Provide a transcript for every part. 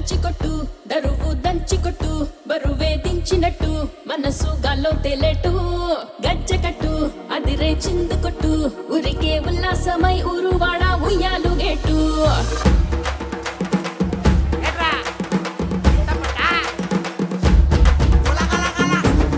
దంచి కొట్టు దరువు దంచి కొట్టు బరువే దించినట్టు మనసు గాల్లో తేలేటు గజ్జ కట్టు అది రేచిందు కొట్టు ఉరికే ఉల్లాసమై ఊరువాడ ఉయ్యాలు గేటు ఎర్రా తప్పటా ఉలగలగల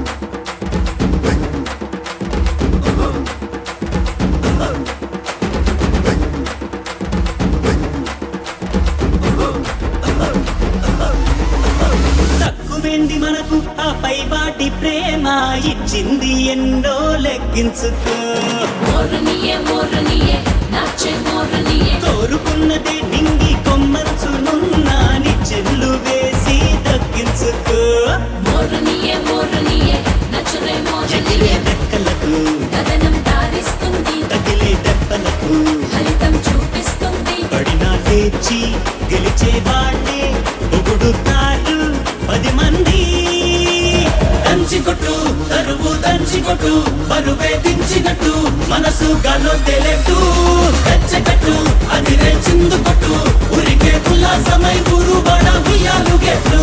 తక్కువేంది మనకు ఆ పైవాటి ప్రేమ ఇచ్చింది ఎన్నో లెక్కించుకో మోరనియే మోరనియే నాచే మోరనియే కోరుకున్నదే నింగి కొమ్మచ్చునున్నా చెల్లు వేసి దక్కించుకో మోరనియే మోరనియే నచురే ఎగిరే మోరనియే రెక్కలకు గగనం తారిస్తుంది తగిలే దెబ్బలకు ఫలితం చూపిస్తుంది పడినా లేచి గెలిచే వాళ్ళే పొగుడుతారు పది మంది దంచి కొట్టు తరువు దంచి కొట్టు బరువే దించినట్టు మనసు గాలో తెలియట్టు కట్టు అది రేచిందు కొట్టు ఉరికే ఉల్లాసమై ఊరు బడ ఉయ్యాలు గెట్టు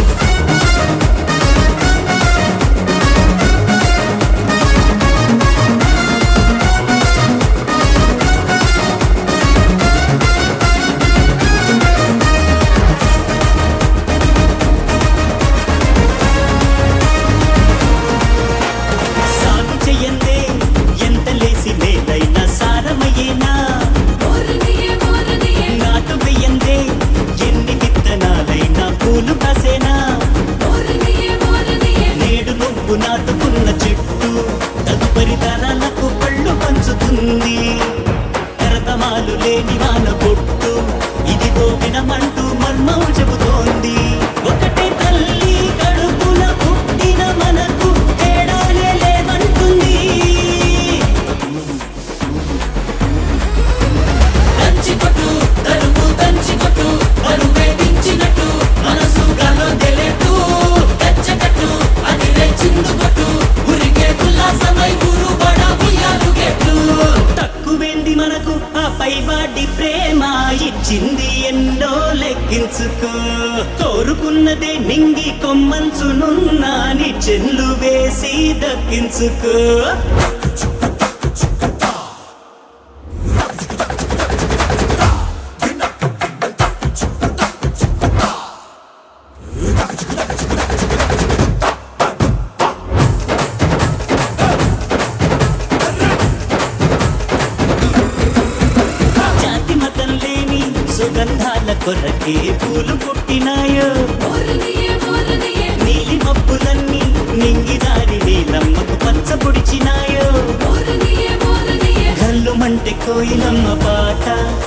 సాగు చెయ్యందే ఎంత లేసి మేలైనా సారమయ్యేనా మోరనియే మోరనియే నాటు వెయ్యందే ఎన్ని విత్తనాలైనా పూలు కాసేనా మోరనియే మోరనియే నేడు నువ్వు నాటుకున్న చెట్టు తదుపరి తరాలకు పళ్ళు పంచుతుంది కరతమాలు లేని వాన పొట్టు ఇదిగో వినమంటూ మర్మం చెబుతోంది ఒకటే తల్లి కడుపున పుట్టిన మనకు తేడాలే లేవంటుంది దంచి కొట్టు తరువు దంచి కొట్టు బరువే దించినట్టు మనసు గాలో తెలియట్టు గచ్చకట్టు అది రేచిందు కొట్టు ఉరికే ఉల్లాసమై ఊరు బడ ఉయ్యాలు గెట్టు తక్కువేంది మనకు ఆ పైవాడి ప్రేమ ఇచ్చింది ఎన్నో లెక్కించుకో కోరుకున్నదే నింగి కొమ్మంచునున్నా నీ చెల్లు వేసి దక్కించుకో జాతి మతం లేని సుగంధాల కొరకే పూలు పుట్టినాయో మోరనియే మోరనియే నీలి మబ్బులన్నీ నింగిదారి నీలమ్మకు పచ్చ పొడిచినాయో మోరనియే మోరనియే కళ్ళు మంటే కోయిలమ్మ పాట